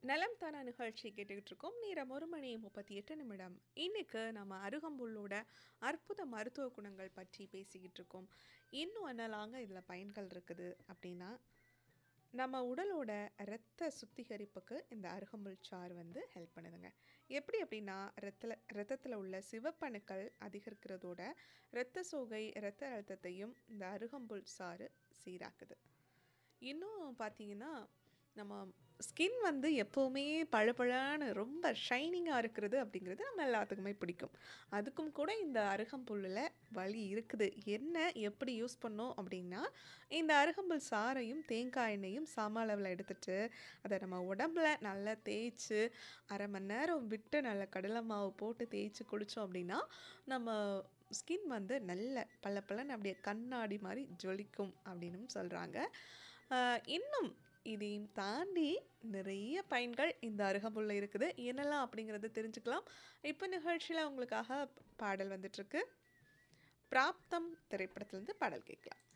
நலம் தானா நிகழ்ச்சி கேட்டுக்கிட்டு இருக்கோம் நேரம் ஒரு மணி முப்பத்தி எட்டு நிமிடம் இன்னைக்கு நம்ம அருகம்புல்லோட அற்புத மருத்துவ குணங்கள் பற்றி பேசிக்கிட்டு இருக்கோம் இன்னும் என்னலாங்க இதில் பயன்கள் இருக்குது அப்படின்னா நம்ம உடலோட இரத்த சுத்திகரிப்புக்கு இந்த அருகம்புல் சாறு வந்து ஹெல்ப் பண்ணுதுங்க எப்படி அப்படின்னா ரத்தத்தில் ரத்தத்தில் உள்ள சிவப்பணுக்கள் அதிகரிக்கிறதோட இரத்த சோகை இரத்த அழுத்தத்தையும் இந்த அருகம்புல் சாறு சீராக்குது இன்னும் பார்த்தீங்கன்னா நம்ம ஸ்கின் வந்து எப்போவுமே பளபளன்னு ரொம்ப ஷைனிங்காக இருக்கிறது அப்படிங்கிறது நம்ம எல்லாத்துக்குமே பிடிக்கும் அதுக்கும் கூட இந்த அருகம்புல்லில் வழி இருக்குது என்ன எப்படி யூஸ் பண்ணோம் அப்படின்னா இந்த அருகம்புல் சாறையும் தேங்காய் எண்ணெயும் சம அளவில் எடுத்துட்டு அதை நம்ம உடம்புல நல்லா தேய்ச்சி அரை மணி நேரம் விட்டு நல்ல கடலை மாவு போட்டு தேய்ச்சி குளித்தோம் அப்படின்னா நம்ம ஸ்கின் வந்து நல்ல பல பலன்னு அப்படியே கண்ணாடி மாதிரி ஜொலிக்கும் அப்படின்னும் சொல்கிறாங்க இன்னும் இதையும் தாண்டி நிறைய பயன்கள் இந்த அருகம்புல்ல இருக்குது என்னெல்லாம் அப்படிங்கிறத தெரிஞ்சுக்கலாம் இப்போ நிகழ்ச்சியில் உங்களுக்காக பாடல் வந்துட்டுருக்கு பிராப்தம் திரைப்படத்துலேருந்து பாடல் கேட்கலாம்